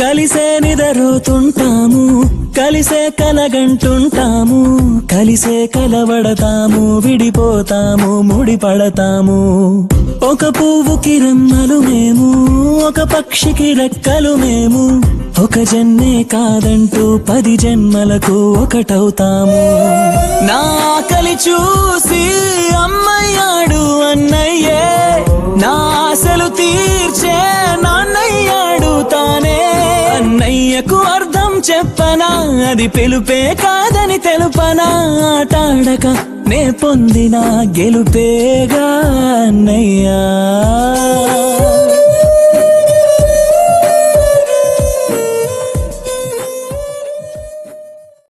కలిసే నిదరుతుంటాము కలిసే కలగంటుంటాము కలిసే కలవడతాము విడిపోతాము ముడిపడతాము ఒక పువ్వుకి రెమ్మలు మేము ఒక పక్షికి రెక్కలు మేము ఒక జన్మే కాదంటూ పది జన్మలకు ఒకటవుతాము నా కలి చూసి అమ్మయ్యాడు అన్నయ్యే నా ఆశలు తీర్చే నాన్నయ్యాడు తానే అన్నయ్యకు అర్థం చెప్పనా అది పిలుపే కాదని తెలుపనా ఆటాడక నే పొందిన గెలుపేగా అన్నయ్యా